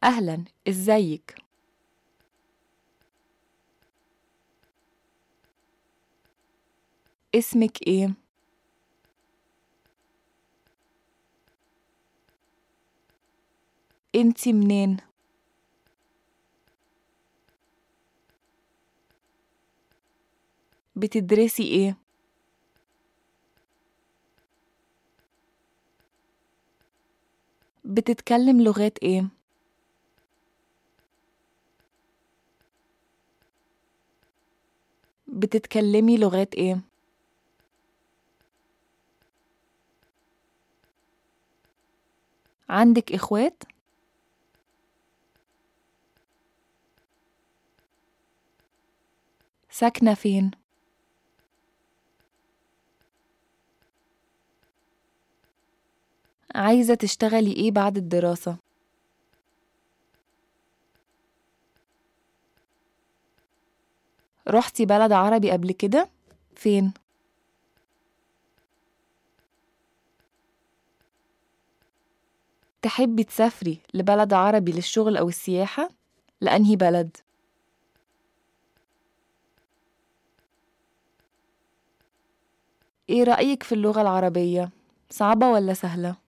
أهلا إزيك اسمك إيه؟ انتي منين؟ بتدرسي ايه؟ بتتكلم لغات ايه؟ بتتكلمي لغات ايه؟ عندك اخوات؟ ساكنة فين؟ عايزة تشتغلي ايه بعد الدراسة؟ رحتي بلد عربي قبل كده؟ فين؟ تحبي تسافري لبلد عربي للشغل أو السياحة؟ لأنهي بلد؟ إيه رأيك في اللغة العربية؟ صعبة ولا سهلة؟